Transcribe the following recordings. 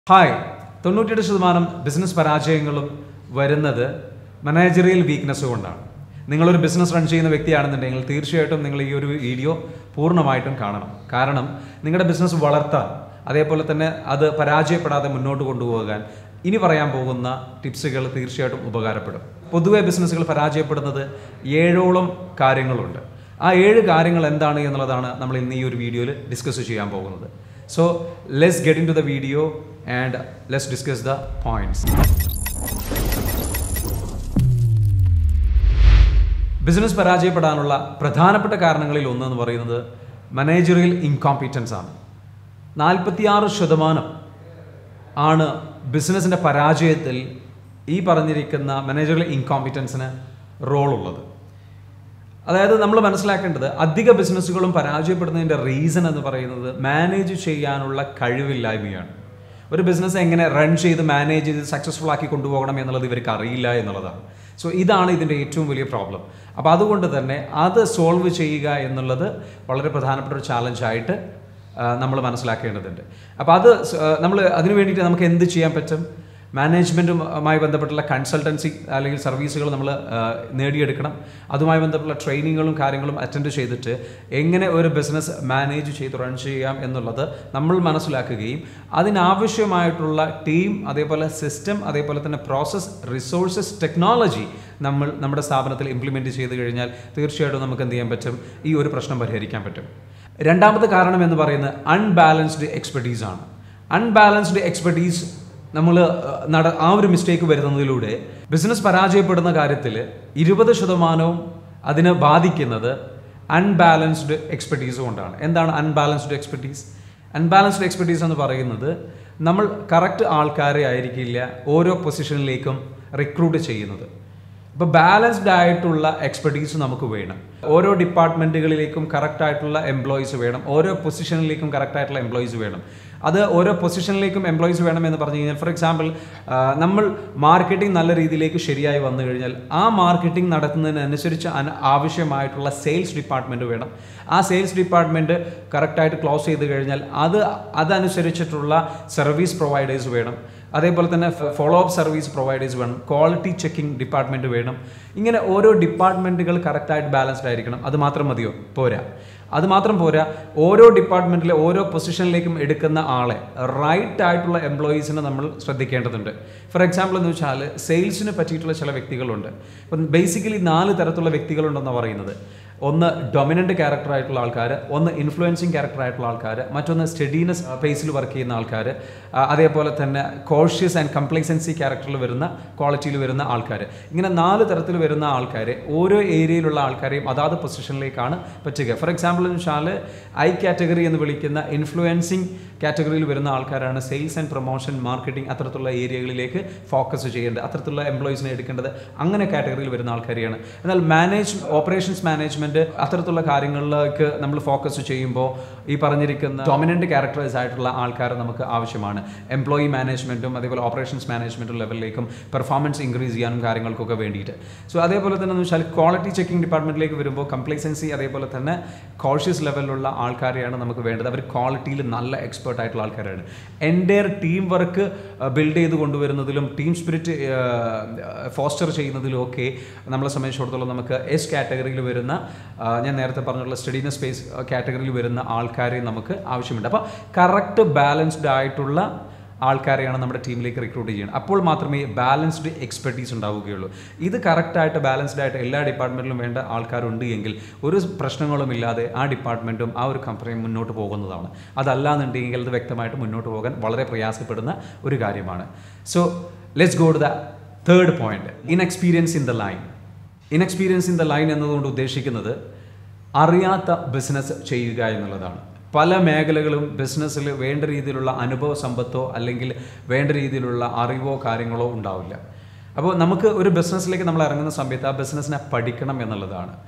hi തൊണ്ണൂറ്റിയെട്ട് ശതമാനം business പരാജയങ്ങളും വരുന്നത് മാനേജറിയൽ വീക്ക്നെസ് കൊണ്ടാണ് നിങ്ങളൊരു ബിസിനസ് റൺ ചെയ്യുന്ന വ്യക്തിയാണെന്നുണ്ടെങ്കിൽ തീർച്ചയായിട്ടും നിങ്ങൾ ഈ ഒരു വീഡിയോ പൂർണ്ണമായിട്ടും കാണണം കാരണം നിങ്ങളുടെ ബിസിനസ് വളർത്താൻ അതേപോലെ തന്നെ അത് പരാജയപ്പെടാതെ മുന്നോട്ട് കൊണ്ടുപോകാൻ ഇനി പറയാൻ പോകുന്ന ടിപ്സുകൾ തീർച്ചയായിട്ടും ഉപകാരപ്പെടും പൊതുവെ ബിസിനസ്സുകൾ പരാജയപ്പെടുന്നത് ഏഴോളം കാര്യങ്ങളുണ്ട് ആ ഏഴ് കാര്യങ്ങൾ എന്താണ് എന്നുള്ളതാണ് നമ്മൾ ഇന്ന് ഈ ഒരു വീഡിയോയിൽ ഡിസ്കസ് ചെയ്യാൻ പോകുന്നത് so let's get into the video and let's discuss the points business പരാജയപ്പെടാനുള്ള പ്രധാനപ്പെട്ട കാരണങ്ങളിൽ ഒന്ന് എന്ന് പറയുന്നത് മാനേജറിയൽ ഇൻകോമ്പീറ്റൻസ് ആണ് നാൽപ്പത്തിയാറ് ശതമാനം ആണ് ബിസിനസ്സിൻ്റെ പരാജയത്തിൽ ഈ പറഞ്ഞിരിക്കുന്ന മാനേജറിയൽ ഇൻകോമ്പീറ്റൻസിന് റോളുള്ളത് അതായത് നമ്മൾ മനസ്സിലാക്കേണ്ടത് അധിക ബിസിനസ്സുകളും പരാജയപ്പെടുന്നതിൻ്റെ റീസൺ എന്ന് പറയുന്നത് മാനേജ് ചെയ്യാനുള്ള കഴിവില്ലായ്മയാണ് ഒരു ബിസിനസ് എങ്ങനെ റൺ ചെയ്ത് മാനേജ് ചെയ്ത് സക്സസ്ഫുൾ ആക്കി കൊണ്ടുപോകണം എന്നുള്ളത് ഇവർക്ക് അറിയില്ല എന്നുള്ളതാണ് സോ ഇതാണ് ഇതിൻ്റെ ഏറ്റവും വലിയ പ്രോബ്ലം അപ്പോൾ അതുകൊണ്ട് തന്നെ അത് സോൾവ് ചെയ്യുക എന്നുള്ളത് വളരെ പ്രധാനപ്പെട്ട ഒരു ചാലഞ്ചായിട്ട് നമ്മൾ മനസ്സിലാക്കേണ്ടതുണ്ട് അപ്പോൾ അത് നമ്മൾ അതിനു വേണ്ടിയിട്ട് നമുക്ക് എന്ത് ചെയ്യാൻ പറ്റും മാനേജ്മെൻറ്റുമായി ബന്ധപ്പെട്ടുള്ള കൺസൾട്ടൻസി അല്ലെങ്കിൽ സർവീസുകൾ നമ്മൾ നേടിയെടുക്കണം അതുമായി ബന്ധപ്പെട്ടുള്ള ട്രെയിനിങ്ങുകളും കാര്യങ്ങളും അറ്റൻഡ് ചെയ്തിട്ട് എങ്ങനെ ഒരു ബിസിനസ് മാനേജ് ചെയ്ത് റൺ ചെയ്യാം എന്നുള്ളത് നമ്മൾ മനസ്സിലാക്കുകയും അതിനാവശ്യമായിട്ടുള്ള ടീം അതേപോലെ സിസ്റ്റം അതേപോലെ തന്നെ പ്രോസസ് റിസോഴ്സസ് ടെക്നോളജി നമ്മൾ നമ്മുടെ സ്ഥാപനത്തിൽ ഇംപ്ലിമെൻറ്റ് ചെയ്ത് കഴിഞ്ഞാൽ തീർച്ചയായിട്ടും നമുക്ക് എന്ത് ചെയ്യാൻ പറ്റും ഈ ഒരു പ്രശ്നം പരിഹരിക്കാൻ പറ്റും രണ്ടാമത്തെ കാരണം എന്ന് പറയുന്നത് അൺബാലൻസ്ഡ് എക്സ്പെർട്ടീസ് ആണ് അൺബാലൻസ്ഡ് എക്സ്പെർട്ടീസ് നമ്മൾ നട ആ ഒരു മിസ്റ്റേക്ക് വരുന്നതിലൂടെ ബിസിനസ് പരാജയപ്പെടുന്ന കാര്യത്തിൽ ഇരുപത് ശതമാനവും അതിനെ ബാധിക്കുന്നത് അൺബാലൻസ്ഡ് എക്സ്പെർട്ടീസ് കൊണ്ടാണ് എന്താണ് അൺബാലൻസ്ഡ് എക്സ്പെർട്ടീസ് അൺബാലൻസ്ഡ് എക്സ്പെർട്ടീസ് എന്ന് പറയുന്നത് നമ്മൾ കറക്റ്റ് ആൾക്കാരെ ആയിരിക്കില്ല ഓരോ പൊസിഷനിലേക്കും റിക്രൂട്ട് ചെയ്യുന്നത് ഇപ്പോൾ ബാലൻസ്ഡ് ആയിട്ടുള്ള എക്സ്പെർട്ടീസ് നമുക്ക് വേണം ഓരോ ഡിപ്പാർട്ട്മെൻറ്റുകളിലേക്കും കറക്റ്റ് ആയിട്ടുള്ള എംപ്ലോയീസ് വേണം ഓരോ പൊസിഷനിലേക്കും കറക്റ്റ് ആയിട്ടുള്ള എംപ്ലോയീസ് വേണം അത് ഓരോ പൊസിഷനിലേക്കും എംപ്ലോയീസ് വേണം എന്ന് പറഞ്ഞു കഴിഞ്ഞാൽ ഫോർ എക്സാമ്പിൾ നമ്മൾ മാർക്കറ്റിംഗ് നല്ല രീതിയിലേക്ക് ശരിയായി വന്നു കഴിഞ്ഞാൽ ആ മാർക്കറ്റിംഗ് നടത്തുന്നതിനനുസരിച്ച് ആവശ്യമായിട്ടുള്ള സെയിൽസ് ഡിപ്പാർട്ട്മെൻറ്റ് വേണം ആ സെയിൽസ് ഡിപ്പാർട്ട്മെൻറ്റ് കറക്റ്റായിട്ട് ക്ലോസ് ചെയ്ത് കഴിഞ്ഞാൽ അത് അതനുസരിച്ചിട്ടുള്ള സർവീസ് പ്രൊവൈഡേഴ്സ് വേണം അതേപോലെ തന്നെ ഫോളോ അപ്പ് സർവീസ് പ്രൊവൈഡേഴ്സ് വേണം ക്വാളിറ്റി ചെക്കിംഗ് ഡിപ്പാർട്ട്മെൻറ്റ് വേണം ഇങ്ങനെ ഓരോ ഡിപ്പാർട്ട്മെൻറ്റുകൾ കറക്റ്റായിട്ട് ബാലൻസ്ഡ് ആയിരിക്കണം അത് മാത്രം മതിയോ പോരാ അത് മാത്രം പോരാ ഓരോ ഡിപ്പാർട്ട്മെൻറ്റിലെ ഓരോ പൊസിഷനിലേക്കും എടുക്കുന്ന ആളെ റൈറ്റ് ആയിട്ടുള്ള എംപ്ലോയീസിനെ നമ്മൾ ശ്രദ്ധിക്കേണ്ടതുണ്ട് ഫോർ എക്സാമ്പിൾ എന്ന് വെച്ചാൽ സെയിൽസിന് പറ്റിയിട്ടുള്ള ചില വ്യക്തികളുണ്ട് ഇപ്പം ബേസിക്കലി നാല് തരത്തിലുള്ള വ്യക്തികളുണ്ടെന്ന് പറയുന്നത് ഒന്ന് ഡൊമിനൻ്റ് ക്യാരക്ടർ ആയിട്ടുള്ള ആൾക്കാർ ഒന്ന് ഇൻഫ്ലുവൻസിങ് ക്യാരക്ടർ ആയിട്ടുള്ള ആൾക്കാർ മറ്റൊന്ന് സ്റ്റഡീനസ് പേസിൽ വർക്ക് ചെയ്യുന്ന ആൾക്കാർ അതേപോലെ തന്നെ കോഷ്യസ് ആൻഡ് കംപ്ലൈസൻസി ക്യാരക്ടറിൽ വരുന്ന ക്വാളിറ്റിയിൽ വരുന്ന ആൾക്കാർ ഇങ്ങനെ നാല് തരത്തിൽ വരുന്ന ആൾക്കാരെ ഓരോ ഏരിയയിലുള്ള ആൾക്കാരെയും അതാത് പൊസിഷനിലേക്കാണ് പറ്റുക ഫോർ എക്സാമ്പിൾ എന്ന് വെച്ചാൽ ഐ കാറ്റഗറി എന്ന് വിളിക്കുന്ന ഇൻഫ്ലുവൻസിങ് കാറ്റഗറിയിൽ വരുന്ന ആൾക്കാരാണ് സെയിൽസ് ആൻഡ് പ്രൊമോഷൻ മാർക്കറ്റിംഗ് അത്തരത്തിലുള്ള ഏരിയകളിലേക്ക് ഫോക്കസ് ചെയ്യേണ്ടത് അത്തരത്തിലുള്ള എംപ്ലോയീസിനെ എടുക്കേണ്ടത് അങ്ങനെ കാറ്റഗറിയിൽ വരുന്ന ആൾക്കാരെയാണ് എന്നാൽ മാനേജ് ഓപ്പറേഷൻസ് മാനേജ്മെൻറ്റ് അത്തരത്തിലുള്ള കാര്യങ്ങളിലേക്ക് നമ്മൾ ഫോക്കസ് ചെയ്യുമ്പോൾ ഈ പറഞ്ഞിരിക്കുന്ന ഡൊമിനൻ്റ് ക്യാരക്ടേഴ്സ് ആയിട്ടുള്ള ആൾക്കാർ നമുക്ക് ആവശ്യമാണ് എംപ്ലോയി മാനേജ്മെൻറ്റും അതേപോലെ ഓപ്പറേഷൻസ് മാനേജ്മെൻറ്റും ലെവലിലേക്കും പെർഫോമൻസ് ഇൻക്രീസ് ചെയ്യാനും കാര്യങ്ങൾക്കൊക്കെ വേണ്ടിയിട്ട് സോ അതേപോലെ തന്നെ എന്ന് വെച്ചാൽ ക്വാളിറ്റി ചെക്കിംഗ് ഡിപ്പാർട്ട്മെൻറ്റിലേക്ക് വരുമ്പോൾ കംപ്ലൈസൻസി അതേപോലെ തന്നെ കോഷ്യസ് ലെവലിലുള്ള ആൾക്കാരെയാണ് നമുക്ക് വേണ്ടത് അവർ ക്വാളിറ്റിയിൽ നല്ല എക്സ്പേർട്ട് ആയിട്ടുള്ള ആൾക്കാരാണ് എൻ്റെ ടീം വർക്ക് ബിൽഡ് ചെയ്ത് കൊണ്ടുവരുന്നതിലും ടീം സ്പിരിറ്റ് ഫോസ്റ്റർ ചെയ്യുന്നതിലും ഒക്കെ നമ്മളെ സംബന്ധിച്ചിടത്തോളം നമുക്ക് എസ് കാറ്റഗറിയിൽ വരുന്ന ഞാൻ നേരത്തെ പറഞ്ഞിട്ടുള്ള സ്റ്റഡീന സ്പേസ് കാറ്റഗറിയിൽ വരുന്ന ആൾക്കാരെ നമുക്ക് ആവശ്യമുണ്ട് അപ്പോൾ കറക്റ്റ് ബാലൻസ്ഡ് ആയിട്ടുള്ള ആൾക്കാരെയാണ് നമ്മുടെ ടീമിലേക്ക് റിക്രൂട്ട് ചെയ്യുന്നത് അപ്പോൾ മാത്രമേ ബാലൻസ്ഡ് എക്സ്പെർട്ടീസ് ഉണ്ടാവുകയുള്ളൂ ഇത് കറക്റ്റായിട്ട് ബാലൻസ്ഡ് ആയിട്ട് എല്ലാ ഡിപ്പാർട്ട്മെൻറ്റിലും വേണ്ട ആൾക്കാരുണ്ട് എങ്കിൽ ഒരു പ്രശ്നങ്ങളും ഇല്ലാതെ ആ ഡിപ്പാർട്ട്മെൻറ്റും ആ ഒരു കമ്പനിയും മുന്നോട്ട് പോകുന്നതാണ് അതല്ല എന്നുണ്ടെങ്കിൽ അത് വ്യക്തമായിട്ട് മുന്നോട്ട് പോകാൻ വളരെ പ്രയാസപ്പെടുന്ന ഒരു കാര്യമാണ് so let's go to the third point inexperience in the line inexperience in the line എന്നതുകൊണ്ട് ഉദ്ദേശിക്കുന്നത് അറിയാത്ത ബിസിനസ് ചെയ്യുക എന്നുള്ളതാണ് പല മേഖലകളും ബിസിനസ്സിൽ വേണ്ട രീതിയിലുള്ള അനുഭവ സമ്പത്തോ അല്ലെങ്കിൽ വേണ്ട രീതിയിലുള്ള അറിവോ കാര്യങ്ങളോ ഉണ്ടാവില്ല അപ്പോൾ നമുക്ക് ഒരു ബിസിനസ്സിലേക്ക് നമ്മൾ ഇറങ്ങുന്ന സമയത്ത് ആ ബിസിനസ്സിനെ പഠിക്കണം എന്നുള്ളതാണ്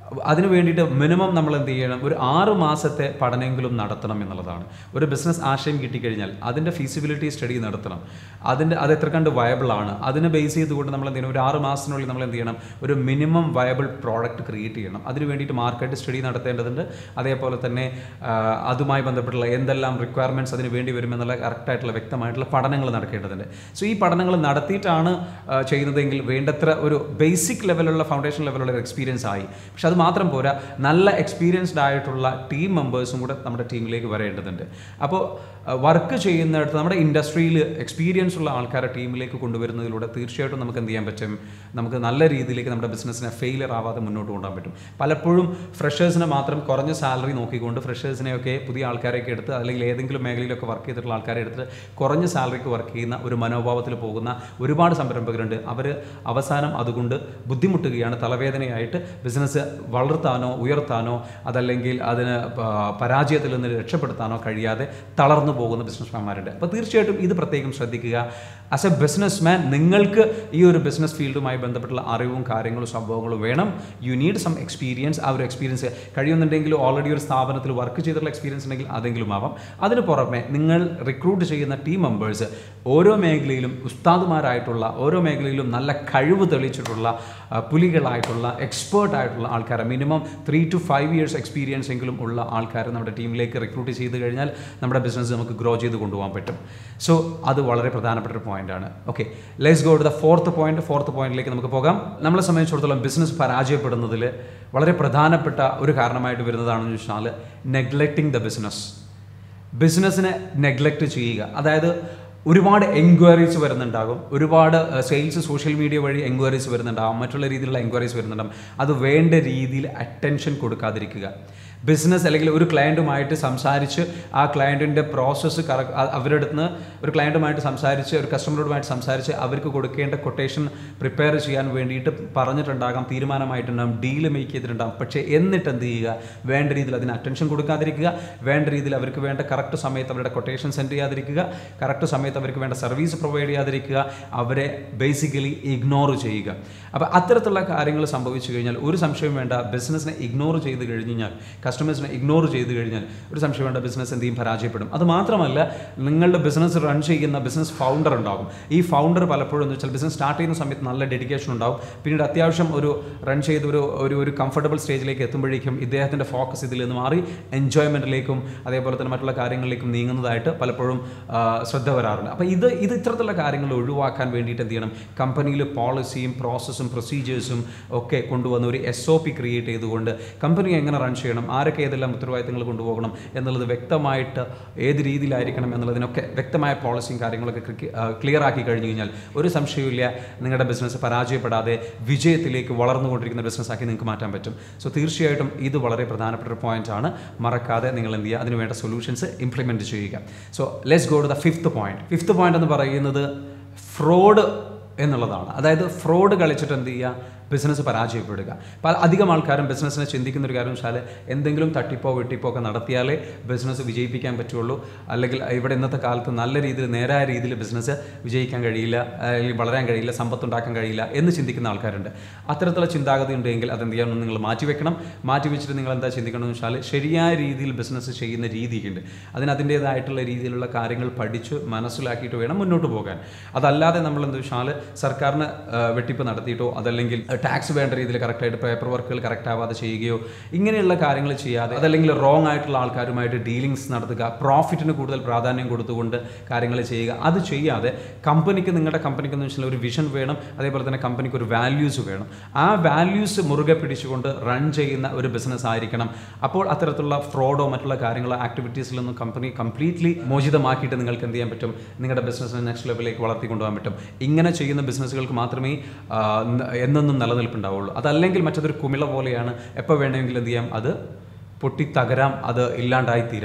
അതിന് വേണ്ടിയിട്ട് മിനിമം നമ്മൾ എന്ത് ചെയ്യണം ഒരു ആറ് മാസത്തെ പഠനമെങ്കിലും നടത്തണം എന്നുള്ളതാണ് ഒരു ബിസിനസ് ആശയം കിട്ടിക്കഴിഞ്ഞാൽ അതിൻ്റെ ഫീസിബിലിറ്റി സ്റ്റഡി നടത്തണം അതിൻ്റെ അത് എത്ര കണ്ട് വയബിൾ ആണ് അതിനെ ബേസ് ചെയ്തുകൊണ്ട് നമ്മൾ എന്ത് ചെയ്യണം ഒരു ആറ് മാസത്തിനുള്ളിൽ നമ്മൾ എന്ത് ചെയ്യണം ഒരു മിനിമം വയബിൾ പ്രോഡക്റ്റ് ക്രിയേറ്റ് ചെയ്യണം അതിന് വേണ്ടിയിട്ട് മാർക്കറ്റ് സ്റ്റഡി നടത്തേണ്ടതുണ്ട് അതേപോലെ തന്നെ ആ, അതുമായി ബന്ധപ്പെട്ടുള്ള എന്തെല്ലാം റിക്വയർമെൻറ്റ്സ് അതിന് വേണ്ടി വരുമെന്നുള്ള കറക്റ്റായിട്ടുള്ള വ്യക്തമായിട്ടുള്ള പഠനങ്ങൾ നടക്കേണ്ടതുണ്ട് സോ ഈ പഠനങ്ങൾ നടത്തിയിട്ടാണ് ആ, ചെയ്യുന്നതെങ്കിൽ വേണ്ടത്ര ഒരു ബേസിക് ലെവലുള്ള ഫൗണ്ടേഷൻ ലെവലുള്ള ഒരു എക്സ്പീരിയൻസ് ആയി പക്ഷെ അത് മാത്രം പോരാ നല്ല എക്സ്പീരിയൻസ്ഡ് ആയിട്ടുള്ള ടീം മെമ്പേഴ്സും കൂടെ നമ്മുടെ ടീമിലേക്ക് വരേണ്ടതുണ്ട് അപ്പോൾ വർക്ക് ചെയ്യുന്നിടത്ത് നമ്മുടെ ഇൻഡസ്ട്രിയിൽ എക്സ്പീരിയൻസ് ഉള്ള ആൾക്കാരെ ടീമിലേക്ക് കൊണ്ടുവരുന്നതിലൂടെ തീർച്ചയായിട്ടും നമുക്ക് എന്ത് ചെയ്യാൻ പറ്റും നമുക്ക് നല്ല രീതിയിലേക്ക് നമ്മുടെ ബിസിനസ്സിനെ ഫെയിലിയർ ആവാതെ മുന്നോട്ട് കൊണ്ടുപോകാൻ പറ്റും പലപ്പോഴും ഫ്രഷേഴ്സിനെ മാത്രം കുറഞ്ഞ സാലറി നോക്കിക്കൊണ്ട് ഫ്രഷേഴ്സിനെയൊക്കെ പുതിയ ആൾക്കാരെയൊക്കെ എടുത്ത് അല്ലെങ്കിൽ ഏതെങ്കിലും മേഖലയിലൊക്കെ വർക്ക് ചെയ്തിട്ടുള്ള ആൾക്കാരെ എടുത്ത് കുറഞ്ഞ സാലറിക്ക് വർക്ക് ചെയ്യുന്ന ഒരു മനോഭാവത്തിൽ പോകുന്ന ഒരുപാട് സംരംഭകരുണ്ട് അവർ അവസാനം അതുകൊണ്ട് ബുദ്ധിമുട്ടുകയാണ് തലവേദനയായിട്ട് ബിസിനസ് വളർത്താനോ ഉയർത്താനോ അതല്ലെങ്കിൽ അതിന് പ- പരാജയത്തിൽ നിന്ന് രക്ഷപ്പെടുത്താനോ കഴിയാതെ തളർന്നു പോകുന്ന ബിസിനസ്മാൻമാരുണ്ട് അപ്പോൾ തീർച്ചയായിട്ടും ഇത് പ്രത്യേകം ശ്രദ്ധിക്കുക ആസ് എ ബിസിനസ് മാൻ നിങ്ങൾക്ക് ഈ ഒരു ബിസിനസ് ഫീൽഡുമായി ബന്ധപ്പെട്ടുള്ള അറിവും കാര്യങ്ങളും സംഭവങ്ങളും വേണം യു നീഡ് സം എക്സ്പീരിയൻസ് ആ ഒരു എക്സ്പീരിയൻസ് കഴിയുന്നുണ്ടെങ്കിൽ ഓൾറെഡി ഒരു സ്ഥാപനത്തിൽ വർക്ക് ചെയ്തിട്ടുള്ള എക്സ്പീരിയൻസ് ഉണ്ടെങ്കിൽ അതെങ്കിലും ആവാം അതിന് പുറമെ നിങ്ങൾ റിക്രൂട്ട് ചെയ്യുന്ന ടീം മെമ്പേഴ്സ് ഓരോ മേഖലയിലും ഉസ്താദുമാരായിട്ടുള്ള ഓരോ മേഖലയിലും നല്ല കഴിവ് തെളിയിച്ചിട്ടുള്ള ആ, പുലികളായിട്ടുള്ള എക്സ്പേർട്ട് ആയിട്ടുള്ള ആൾക്കാരെ minimum three to five years experience എങ്കിലും ഉള്ള ആൾക്കാരെ നമ്മുടെ ടീമിലേക്ക് റിക്രൂട്ട് ചെയ്ത് കഴിഞ്ഞാൽ നമ്മുടെ ബിസിനസ് നമുക്ക് ഗ്രോ ചെയ്ത് കൊണ്ടുപോകാൻ പറ്റും സോ അത് വളരെ പ്രധാനപ്പെട്ട ഒരു പോയിന്റാണ് okay let's go to the fourth point fourth പോയിന്റിലേക്ക് നമുക്ക് പോകാം നമ്മളെ സംബന്ധിച്ചിടത്തോളം ബിസിനസ് പരാജയപ്പെടുന്നതിൽ വളരെ പ്രധാനപ്പെട്ട ഒരു കാരണമായിട്ട് വരുന്നതാണെന്ന് വെച്ചാൽ നെഗ്ലക്റ്റിംഗ് ദ ബിസിനസ് ബിസിനസ്സിനെ നെഗ്ലക്റ്റ് ചെയ്യുക അതായത് ഒരുപാട് എൻക്വയറീസ് വരുന്നുണ്ടാകും ഒരുപാട് സെയിൽസ് സോഷ്യൽ മീഡിയ വഴി എൻക്വയറീസ് വരുന്നുണ്ടാകും മറ്റുള്ള രീതിയിലുള്ള എൻക്വയറീസ് വരുന്നുണ്ടാകും അത് വേണ്ട രീതിയിൽ അറ്റൻഷൻ കൊടുക്കാതിരിക്കുക ബിസിനസ് അല്ലെങ്കിൽ ഒരു ക്ലയൻറ്റുമായിട്ട് സംസാരിച്ച് ആ ക്ലയൻറ്റിൻ്റെ പ്രോസസ്സ് കറ അവരുടെ അടുത്ത് നിന്ന് ഒരു ക്ലയൻറ്റുമായിട്ട് സംസാരിച്ച് ഒരു കസ്റ്റമറോടുമായിട്ട് സംസാരിച്ച് അവർക്ക് കൊടുക്കേണ്ട കൊട്ടേഷൻ പ്രിപ്പയർ ചെയ്യാൻ വേണ്ടിയിട്ട് പറഞ്ഞിട്ടുണ്ടാകാം തീരുമാനമായിട്ടുണ്ടാകും ഡീല് മേക്ക് ചെയ്തിട്ടുണ്ടാകും പക്ഷേ എന്നിട്ട് എന്ത് ചെയ്യുക വേണ്ട രീതിയിൽ അതിന് അറ്റൻഷൻ കൊടുക്കാതിരിക്കുക വേണ്ട രീതിയിൽ അവർക്ക് വേണ്ട കറക്റ്റ് സമയത്ത് അവരുടെ കൊട്ടേഷൻ സെൻഡ് ചെയ്യാതിരിക്കുക കറക്റ്റ് സമയത്ത് അവർക്ക് വേണ്ട സർവീസ് പ്രൊവൈഡ് ചെയ്യാതിരിക്കുക അവരെ ബേസിക്കലി ഇഗ്നോർ ചെയ്യുക അപ്പോൾ അത്തരത്തിലുള്ള കാര്യങ്ങൾ സംഭവിച്ചു കഴിഞ്ഞാൽ ഒരു സംശയം വേണ്ട ബിസിനസ്സിനെ ഇഗ്നോർ ചെയ്ത് കഴിഞ്ഞ് കഴിഞ്ഞാൽ കസ്റ്റമേഴ്സിനെ ഇഗ്നോർ ചെയ്ത് കഴിഞ്ഞാൽ ഒരു സംശയം വേണ്ട ബിസിനസ് എന്ത് ചെയ്യും പരാജയപ്പെടും അത് മാത്രമല്ല നിങ്ങളുടെ ബിസിനസ് റൺ ചെയ്യുന്ന ബിസിനസ് ഫൗണ്ടർ ഉണ്ടാകും ഈ ഫൗണ്ടർ പലപ്പോഴും എന്ന് വെച്ചാൽ ബിസിനസ് സ്റ്റാർട്ട് ചെയ്യുന്ന സമയത്ത് നല്ല ഡെഡിക്കേഷൻ ഉണ്ടാവും പിന്നീട് അത്യാവശ്യം ഒരു റൺ ചെയ്ത് ഒരു ഒരു ഒരു കംഫർട്ടബിൾ സ്റ്റേജിലേക്ക് എത്തുമ്പോഴേക്കും ഇദ്ദേഹത്തിൻ്റെ ഫോക്കസ് ഇതിൽ നിന്ന് മാറി എൻജോയ്മെൻറ്റിലേക്കും അതേപോലെ തന്നെ മറ്റുള്ള കാര്യങ്ങളിലേക്കും നീങ്ങുന്നതായിട്ട് പലപ്പോഴും ആ, ശ്രദ്ധ വരാറുണ്ട് അപ്പോൾ ഇത് ഇത് ഇത്തരത്തിലുള്ള കാര്യങ്ങൾ ഒഴിവാക്കാൻ വേണ്ടിയിട്ട് എന്ത് ചെയ്യണം കമ്പനിയിൽ പോളിസിയും പ്രോസസ്സും പ്രൊസീജിയേഴ്സും ഒക്കെ കൊണ്ടുവന്ന് ഒരു എസ് ഒ പി ക്രിയേറ്റ് ചെയ്തുകൊണ്ട് കമ്പനി എങ്ങനെ റൺ ചെയ്യണം ആരൊക്കെ ഏതെല്ലാം ഉത്തരവാദിത്തങ്ങൾ കൊണ്ടുപോകണം എന്നുള്ളത് വ്യക്തമായിട്ട് ഏത് രീതിയിലായിരിക്കണം എന്നുള്ളതിനൊക്കെ വ്യക്തമായ പോളിസിയും കാര്യങ്ങളൊക്കെ ക്ലിയർ ആക്കി കഴിഞ്ഞു കഴിഞ്ഞാൽ ഒരു സംശയവുമില്ല നിങ്ങളുടെ ബിസിനസ് പരാജയപ്പെടാതെ വിജയത്തിലേക്ക് വളർന്നുകൊണ്ടിരിക്കുന്ന ബിസിനസ് ആക്കി നിങ്ങൾക്ക് മാറ്റാൻ പറ്റും സോ തീർച്ചയായിട്ടും ഇത് വളരെ പ്രധാനപ്പെട്ട ഒരു പോയിന്റ് ആണ് മറക്കാതെ നിങ്ങൾ എന്ത് ചെയ്യുക അതിന് വേണ്ട സൊല്യൂഷൻസ് ഇംപ്ലിമെൻറ്റ് ചെയ്യുക so let's go to the fifth point fifth point എന്ന് പറയുന്നത് ഫ്രോഡ് എന്നുള്ളതാണ് അതായത് ഫ്രോഡ് കളിച്ചിട്ട് എന്ത് ചെയ്യുക ബിസിനസ് പരാജയപ്പെടുക പല അധികം ആൾക്കാരും ബിസിനസ്സിനെ ചിന്തിക്കുന്ന ഒരു കാര്യം വെച്ചാൽ എന്തെങ്കിലും തട്ടിപ്പോ വെട്ടിപ്പോ ഒക്കെ നടത്തിയാലേ ബിസിനസ് വിജയിപ്പിക്കാൻ പറ്റുള്ളൂ അല്ലെങ്കിൽ ഇവിടെ ഇന്നത്തെ കാലത്ത് നല്ല രീതിയിൽ നേരായ രീതിയിൽ ബിസിനസ് വിജയിക്കാൻ കഴിയില്ല അല്ലെങ്കിൽ വളരാൻ കഴിയില്ല സമ്പത്തുണ്ടാക്കാൻ കഴിയില്ല എന്ന് ചിന്തിക്കുന്ന ആൾക്കാരുണ്ട് അത്തരത്തിലുള്ള ചിന്താഗതി ഉണ്ടെങ്കിൽ അതെന്ത് ചെയ്യണം നിങ്ങൾ മാറ്റിവെക്കണം മാറ്റിവെച്ചിട്ട് നിങ്ങൾ എന്താ ചിന്തിക്കണം എന്ന് വെച്ചാൽ ശരിയായ രീതിയിൽ ബിസിനസ് ചെയ്യുന്ന രീതിയുണ്ട് അതിന് അതിൻ്റേതായിട്ടുള്ള രീതിയിലുള്ള കാര്യങ്ങൾ പഠിച്ച് മനസ്സിലാക്കിയിട്ട് വേണം മുന്നോട്ട് പോകാൻ അതല്ലാതെ നമ്മൾ എന്താ വെച്ചാൽ സർക്കാരിന് ആ, വെട്ടിപ്പ് നടത്തിയിട്ടോ അതല്ലെങ്കിൽ ടാക്സ് വേണ്ട രീതിയിൽ കറക്റ്റായിട്ട് പേപ്പർ വർക്കുകൾ കറക്റ്റ് ആവാതെ ചെയ്യുകയോ ഇങ്ങനെയുള്ള കാര്യങ്ങൾ ചെയ്യാതെ അതല്ലെങ്കിൽ റോങ് ആയിട്ടുള്ള ആൾക്കാരുമായിട്ട് ഡീലിങ്സ് നടത്തുക പ്രോഫിറ്റിന് കൂടുതൽ പ്രാധാന്യം കൊടുത്തുകൊണ്ട് കാര്യങ്ങൾ ചെയ്യുക അത് ചെയ്യാതെ കമ്പനിക്ക് നിങ്ങളുടെ കമ്പനിക്ക് എന്ന് വെച്ചാൽ ഒരു വിഷൻ വേണം അതേപോലെ തന്നെ കമ്പനിക്ക് ഒരു വാല്യൂസ് വേണം ആ വാല്യൂസ് മുറുകെ പിടിച്ചുകൊണ്ട് റൺ ചെയ്യുന്ന ഒരു ബിസിനസ് ആയിരിക്കണം അപ്പോൾ അത്തരത്തിലുള്ള ഫ്രോഡോ മറ്റുള്ള കാര്യങ്ങളോ ആക്ടിവിറ്റീസിൽ നിന്നും കമ്പനി കംപ്ലീറ്റ്ലി മോചിതമാക്കിയിട്ട് നിങ്ങൾക്ക് എന്ത് ചെയ്യാൻ പറ്റും നിങ്ങളുടെ ബിസിനസ്സിനെ നെക്സ്റ്റ് ലെവലിലേക്ക് വളർത്തി കൊണ്ടുപോകാൻ പറ്റും ഇങ്ങനെ ചെയ്യുന്ന ബിസിനസ്സുകൾക്ക് മാത്രമേ ആ, ന- എന്നെന്നും നിലനിൽപ്പുണ്ടാവുള്ളൂ അതല്ലെങ്കിൽ മറ്റതൊരു കുമിള പോലെയാണ് എപ്പോൾ വേണമെങ്കിലും എന്ത് ചെയ്യാം അത് പൊട്ടി തകരാം അത് ഇല്ലാണ്ടായി തീരാം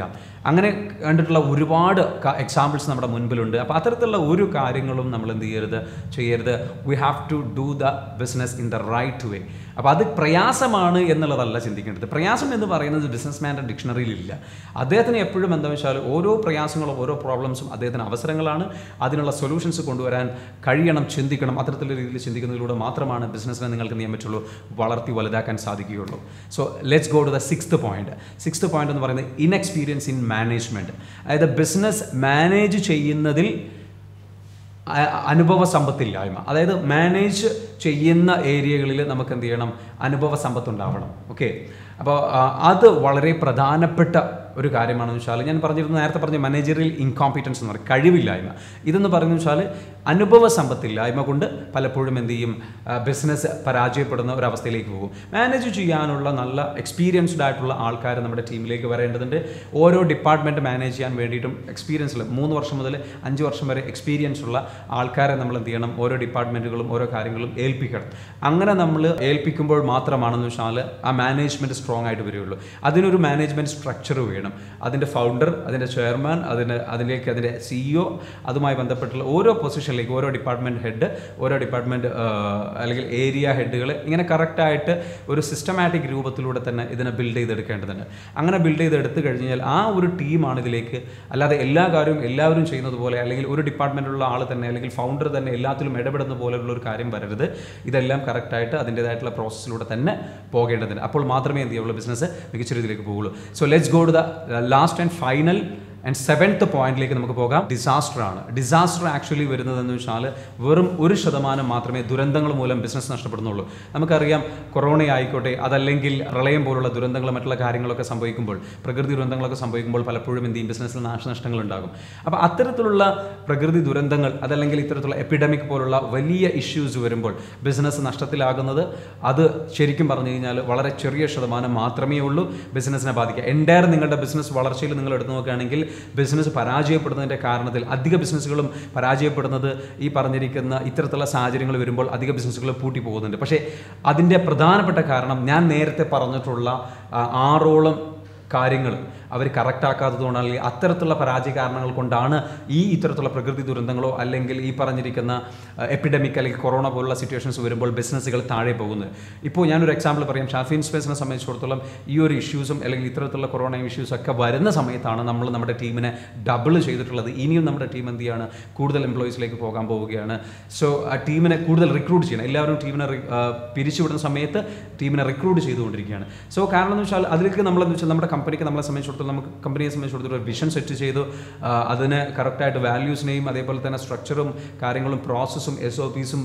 അങ്ങനെ കണ്ടിട്ടുള്ള ഒരുപാട് എക്സാമ്പിൾസ് നമ്മുടെ മുൻപിലുണ്ട് അപ്പോൾ അത്തരത്തിലുള്ള ഒരു കാര്യങ്ങളും നമ്മൾ എന്ത് ചെയ്യരുത് ചെയ്യരുത് we have to do the business in the right way അപ്പോൾ അത് പ്രയാസമാണ് എന്നുള്ളതല്ല ചിന്തിക്കേണ്ടത് പ്രയാസം എന്ന് പറയുന്നത് ബിസിനസ് മാൻ്റെ ഡിക്ഷണറിയിലില്ല അദ്ദേഹത്തിന് എപ്പോഴും എന്താ വെച്ചാൽ ഓരോ പ്രയാസങ്ങളും ഓരോ പ്രോബ്ലംസും അദ്ദേഹത്തിന് അവസരങ്ങളാണ് അതിനുള്ള സൊല്യൂഷൻസ് കൊണ്ടുവരാൻ കഴിയണം ചിന്തിക്കണം അത്തരത്തിലുള്ള രീതിയിൽ ചിന്തിക്കുന്നതിലൂടെ മാത്രമാണ് ബിസിനസ്സിനെ നിങ്ങൾക്ക് എന്ത് ചെയ്യാൻ പറ്റുള്ളൂ വളർത്തി വലുതാക്കാൻ സാധിക്കുകയുള്ളൂ so let's go to the sixth point sixth point എന്ന് പറയുന്നത് ഇൻഎക്സ്പീരിയൻസ് ഇൻ മാനേജ്മെൻറ്റ് അതായത് ബിസിനസ് മാനേജ് ചെയ്യുന്നതിൽ അ- അനുഭവ സമ്പത്തില്ലായ്മ അതായത് മാനേജ് ചെയ്യുന്ന ഏരിയകളിൽ നമുക്ക് എന്ത് ചെയ്യണം അനുഭവ സമ്പത്ത് ഉണ്ടാവണം ഓക്കെ അപ്പോൾ അത് വളരെ പ്രധാനപ്പെട്ട ഒരു കാര്യമാണെന്ന് വെച്ചാൽ ഞാൻ പറഞ്ഞിരുന്നു നേരത്തെ പറഞ്ഞ മാനേജറിയൽ ഇൻകോമ്പിറ്റൻസ് എന്ന് പറയും കഴിവില്ലായ്മ ഇതെന്ന് പറയുന്നത് വെച്ചാൽ അനുഭവ സമ്പത്തില്ലായ്മ കൊണ്ട് പലപ്പോഴും എന്ത് ചെയ്യും ബിസിനസ് പരാജയപ്പെടുന്ന ഒരു അവസ്ഥയിലേക്ക് പോകും മാനേജ് ചെയ്യാനുള്ള നല്ല എക്സ്പീരിയൻസ്ഡ് ആയിട്ടുള്ള ആൾക്കാർ നമ്മുടെ ടീമിലേക്ക് വരേണ്ടതുണ്ട് ഓരോ ഡിപ്പാർട്ട്മെൻറ്റ് മാനേജ് ചെയ്യാൻ വേണ്ടിയിട്ടും എക്സ്പീരിയൻസിൽ മൂന്ന് വർഷം മുതൽ അഞ്ച് വർഷം വരെ എക്സ്പീരിയൻസ് ഉള്ള ആൾക്കാരെ നമ്മൾ എന്ത് ചെയ്യണം ഓരോ ഡിപ്പാർട്ട്മെൻറ്റുകളും ഓരോ കാര്യങ്ങളും ഏൽപ്പിക്കണം അങ്ങനെ നമ്മൾ ഏൽപ്പിക്കുമ്പോൾ മാത്രമാണെന്ന് വെച്ചാൽ ആ മാനേജ്മെൻറ്റ് സ്ട്രോങ് ആയിട്ട് വരികയുള്ളൂ അതിനൊരു മാനേജ്മെൻറ്റ് സ്ട്രക്ചർ വേണം അതിൻ്റെ ഫൗണ്ടർ അതിൻ്റെ ചെയർമാൻ അതിന് അതിലേക്ക് അതിൻ്റെ സിഇഒ അതുമായി ബന്ധപ്പെട്ടുള്ള ഓരോ പൊസിഷനിലേക്ക് ഓരോ ഡിപ്പാർട്ട്മെൻറ്റ് ഹെഡ് ഓരോ ഡിപ്പാർട്ട്മെൻറ്റ് അല്ലെങ്കിൽ ഏരിയ ഹെഡുകൾ ഇങ്ങനെ കറക്റ്റായിട്ട് ഒരു സിസ്റ്റമാറ്റിക് രൂപത്തിലൂടെ തന്നെ ഇതിനെ ബിൽഡ് ചെയ്തെടുക്കേണ്ടതുണ്ട് അങ്ങനെ ബിൽഡ് ചെയ്തെടുത്തു കഴിഞ്ഞാൽ ആ ഒരു ടീമാണ് ഇതിലേക്ക് അല്ലാതെ എല്ലാ കാര്യവും എല്ലാവരും ചെയ്യുന്നത് പോലെ അല്ലെങ്കിൽ ഒരു ഡിപ്പാർട്ട്മെൻറ്റിലുള്ള ആൾ തന്നെ അല്ലെങ്കിൽ ഫൗണ്ടർ തന്നെ എല്ലാത്തിലും ഇടപെടുന്ന പോലെയുള്ള ഒരു കാര്യം വരരുത് ഇതെല്ലാം കറക്റ്റായിട്ട് അതിൻ്റേതായിട്ടുള്ള പ്രോസസ്സിലൂടെ തന്നെ പോകേണ്ടതുണ്ട് അപ്പോൾ മാത്രമേ എന്ത് ചെയ്യുള്ളൂ ബിസിനസ് മികച്ച രീതിയിലേക്ക് പോകുള്ളൂ so let's go to the last and final and seventh പോയിന്റിലേക്ക് നമുക്ക് പോകാം ഡിസാസ്റ്റർ ആണ് ഡിസാസ്റ്റർ ആക്ച്വലി വരുന്നതെന്ന് വെച്ചാൽ വെറും ഒരു ശതമാനം മാത്രമേ ദുരന്തങ്ങൾ മൂലം ബിസിനസ് നഷ്ടപ്പെടുന്നുള്ളൂ നമുക്കറിയാം കൊറോണ ആയിക്കോട്ടെ അതല്ലെങ്കിൽ പ്രളയം പോലുള്ള ദുരന്തങ്ങൾ മറ്റുള്ള കാര്യങ്ങളൊക്കെ സംഭവിക്കുമ്പോൾ പ്രകൃതി ദുരന്തങ്ങളൊക്കെ സംഭവിക്കുമ്പോൾ പലപ്പോഴും എന്ത് ചെയ്യും ബിസിനസ്സിൽ നാശനഷ്ടങ്ങൾ ഉണ്ടാകും അപ്പോൾ അത്തരത്തിലുള്ള പ്രകൃതി ദുരന്തങ്ങൾ അതല്ലെങ്കിൽ ഇത്തരത്തിലുള്ള എപ്പിഡമിക് പോലുള്ള വലിയ ഇഷ്യൂസ് വരുമ്പോൾ ബിസിനസ് നഷ്ടത്തിലാകുന്നത് അത് ശരിക്കും പറഞ്ഞു കഴിഞ്ഞാൽ വളരെ ചെറിയ ശതമാനം മാത്രമേ ഉള്ളൂ ബിസിനസ്സിനെ ബാധിക്കുക എൻ്റയർ നിങ്ങളുടെ ബിസിനസ് വളർച്ചയിൽ നിങ്ങൾ എടുത്തു നോക്കുകയാണെങ്കിൽ ബിസിനസ് പരാജയപ്പെടുന്നതിൻ്റെ കാരണത്തിൽ അധിക ബിസിനസ്സുകളും പരാജയപ്പെടുന്നത് ഈ പറഞ്ഞിരിക്കുന്ന ഇത്തരത്തിലുള്ള സാഹചര്യങ്ങൾ വരുമ്പോൾ അധിക ബിസിനസ്സുകൾ പൂട്ടി പോകുന്നുണ്ട് പക്ഷേ അതിൻ്റെ പ്രധാനപ്പെട്ട കാരണം ഞാൻ നേരത്തെ പറഞ്ഞിട്ടുള്ള ആ, ആറോളം കാര്യങ്ങൾ അവർ കറക്റ്റ് ആക്കാത്തതുകൊണ്ടാണ് അല്ലെങ്കിൽ അത്തരത്തിലുള്ള പരാജയ കാരണങ്ങൾ കൊണ്ടാണ് ഈ ഇത്തരത്തിലുള്ള പ്രകൃതി ദുരന്തങ്ങളോ അല്ലെങ്കിൽ ഈ പറഞ്ഞിരിക്കുന്ന എപ്പിഡമിക് അല്ലെങ്കിൽ കൊറോണ പോലുള്ള സിറ്റുവേഷൻസ് വരുമ്പോൾ ബിസിനസ്സുകൾ താഴെ പോകുന്നത് ഇപ്പോൾ ഞാനൊരു എക്സാമ്പിൾ പറയാം ഷാഫിൻ സ്പേസിനെ സംബന്ധിച്ചിടത്തോളം ഈ ഒരു ഇഷ്യൂസും അല്ലെങ്കിൽ ഇത്തരത്തിലുള്ള കൊറോണ ഇഷ്യൂസ് ഒക്കെ വരുന്ന സമയത്താണ് നമ്മൾ നമ്മുടെ ടീമിനെ ഡബിൾ ചെയ്തിട്ടുള്ളത് ഇനിയും നമ്മുടെ ടീം എന്ത് ചെയ്യാണ് കൂടുതൽ എംപ്ലോയീസിലേക്ക് പോകാൻ പോവുകയാണ് സോ ആ ടീമിനെ കൂടുതൽ റിക്രൂട്ട് ചെയ്യണം എല്ലാവരും ടീമിനെ റി- ആ, പിരിച്ചുവിടുന്ന സമയത്ത് ടീമിനെ റിക്രൂട്ട് ചെയ്തുകൊണ്ടിരിക്കുകയാണ് സോ കാരണം എന്ന് വെച്ചാൽ അതിലേക്ക് നമ്മളെന്ന് വെച്ചാൽ നമ്മുടെ കമ്പനിക്ക് നമ്മളെ സംബന്ധിച്ചിടത്തോളം നമുക്ക് കമ്പനിയെ സംബന്ധിച്ചിടത്തോളം ഒരു വിഷൻ സെറ്റ് ചെയ്തു ആ, അതിന് കറക്റ്റായിട്ട് വാല്യൂസിനെയും അതേപോലെ തന്നെ സ്ട്രക്ചറും കാര്യങ്ങളും പ്രോസസ്സും എസ് ഒ പീസും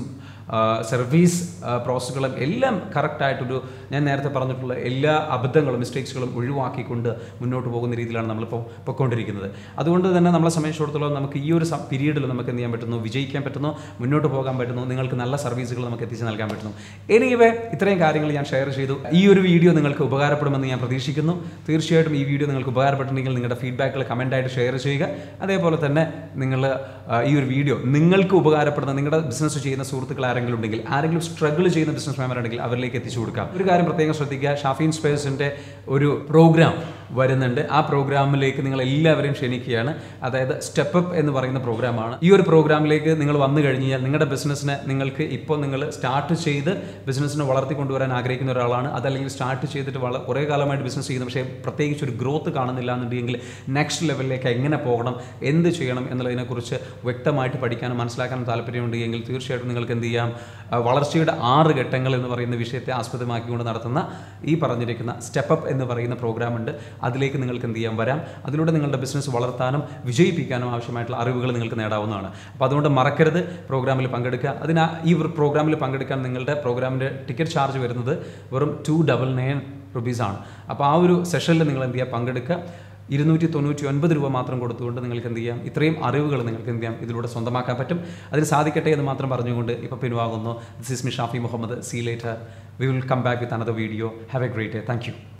സർവീസ് പ്രോസസ്സുകളും എല്ലാം കറക്റ്റായിട്ടൊരു ഞാൻ നേരത്തെ പറഞ്ഞിട്ടുള്ള എല്ലാ അബദ്ധങ്ങളും മിസ്റ്റേക്സുകളും ഒഴിവാക്കിക്കൊണ്ട് മുന്നോട്ട് പോകുന്ന രീതിയിലാണ് നമ്മളിപ്പോൾ പൊയ്ക്കൊണ്ടിരിക്കുന്നത് അതുകൊണ്ട് തന്നെ നമ്മളെ സംബന്ധിച്ചിടത്തോളം നമുക്ക് ഈ ഒരു പീരീഡിൽ നമുക്ക് എന്ത് ചെയ്യാൻ പറ്റുന്നു വിജയിക്കാൻ പറ്റുന്നു മുന്നോട്ട് പോകാൻ പറ്റുന്നു നിങ്ങൾക്ക് നല്ല സർവീസുകൾ നമുക്ക് എത്തിച്ച് നൽകാൻ പറ്റുന്നു എനിവേ ഇത്രയും കാര്യങ്ങൾ ഞാൻ ഷെയർ ചെയ്തു ഈ ഒരു വീഡിയോ നിങ്ങൾക്ക് ഉപകാരപ്പെടുമെന്ന് ഞാൻ പ്രതീക്ഷിക്കുന്നു തീർച്ചയായിട്ടും ഈ വീഡിയോ നിങ്ങൾക്ക് ഉപകാരപ്പെട്ടിട്ടുണ്ടെങ്കിൽ നിങ്ങളുടെ ഫീഡ്ബാക്കുകൾ കമൻ്റായിട്ട് ഷെയർ ചെയ്യുക അതേപോലെ തന്നെ നിങ്ങൾ ആ, ഈ ഒരു വീഡിയോ നിങ്ങൾക്ക് ഉപകാരപ്പെടുന്ന നിങ്ങളുടെ ബിസിനസ് ചെയ്യുന്ന സുഹൃത്തുക്കൾ ആരെങ്കിലും ഉണ്ടെങ്കിൽ ആരെങ്കിലും സ്ട്രഗിൾ ചെയ്യുന്ന ബിസിനസ് മാൻമാരുണ്ടെങ്കിൽ അവരിലേക്ക് എത്തിച്ചു കൊടുക്കാം ഒരു കാര്യം പ്രത്യേകം ശ്രദ്ധിക്കുക ഷാഫീൻ സ്പേസിൻ്റെ ഒരു പ്രോഗ്രാം വരുന്നുണ്ട് ആ പ്രോഗ്രാമിലേക്ക് നിങ്ങൾ എല്ലാവരെയും ക്ഷണിക്കുകയാണ് അതായത് സ്റ്റെപ്പ് അപ്പ് എന്ന് പറയുന്ന പ്രോഗ്രാമാണ് ഈ ഒരു പ്രോഗ്രാമിലേക്ക് നിങ്ങൾ വന്നു കഴിഞ്ഞാൽ നിങ്ങളുടെ ബിസിനസ്സിനെ നിങ്ങൾക്ക് ഇപ്പോൾ നിങ്ങൾ സ്റ്റാർട്ട് ചെയ്ത് ബിസിനസ്സിനെ വളർത്തി കൊണ്ടുവരാൻ ആഗ്രഹിക്കുന്ന ഒരാളാണ് അതല്ലെങ്കിൽ സ്റ്റാർട്ട് ചെയ്തിട്ട് വള കുറേ കാലമായിട്ട് ബിസിനസ് ചെയ്യുന്നു പക്ഷേ പ്രത്യേകിച്ച് ഒരു ഗ്രോത്ത് കാണുന്നില്ല എന്നുണ്ടെങ്കിൽ നെക്സ്റ്റ് ലെവലിലേക്ക് എങ്ങനെ പോകണം എന്ത് ചെയ്യണം എന്നുള്ളതിനെക്കുറിച്ച് വ്യക്തമായിട്ട് പഠിക്കാനും മനസ്സിലാക്കാനും താല്പര്യമുണ്ടെങ്കിൽ തീർച്ചയായിട്ടും നിങ്ങൾക്ക് എന്ത് ചെയ്യാം ആ, വളർച്ചയുടെ ആറ് ഘട്ടങ്ങൾ എന്ന് പറയുന്ന വിഷയത്തെ ആസ്പദമാക്കിക്കൊണ്ട് നടത്തുന്ന ഈ പറഞ്ഞിരിക്കുന്ന സ്റ്റെപ്പ് അപ്പ് എന്ന് പറയുന്ന പ്രോഗ്രാം ഉണ്ട് അതിലേക്ക് നിങ്ങൾക്ക് എന്ത് ചെയ്യാൻ വരാം അതിലൂടെ നിങ്ങളുടെ ബിസിനസ് വളർത്താനും വിജയിപ്പിക്കാനും ആവശ്യമായിട്ടുള്ള അറിവുകൾ നിങ്ങൾക്ക് നേടാവുന്നതാണ് അപ്പോൾ അതുകൊണ്ട് മറക്കരുത് പ്രോഗ്രാമിൽ പങ്കെടുക്കുക അതിന് ഈ ഒരു പ്രോഗ്രാമിൽ പങ്കെടുക്കാൻ നിങ്ങളുടെ പ്രോഗ്രാമിൻ്റെ ടിക്കറ്റ് ചാർജ് വരുന്നത് വെറും ടു ഡബിൾ നയൻ റുപ്പീസാണ് അപ്പോൾ ആ ഒരു സെഷനിൽ നിങ്ങൾ എന്ത് ചെയ്യുക പങ്കെടുക്കുക ഇരുന്നൂറ്റി തൊണ്ണൂറ്റി ഒൻപത് രൂപ മാത്രം കൊടുത്തുകൊണ്ട് നിങ്ങൾക്ക് എന്ത് ചെയ്യാം ഇത്രയും അറിവുകൾ നിങ്ങൾക്ക് എന്ത് ചെയ്യാം ഇതിലൂടെ സ്വന്തമാക്കാൻ പറ്റും അതിന് സാധിക്കട്ടെ എന്ന് മാത്രം പറഞ്ഞുകൊണ്ട് ഇപ്പോൾ പിൻവാങ്ങുന്നു this is me Shafi Muhammad see later we will come back with another video have a great day thank U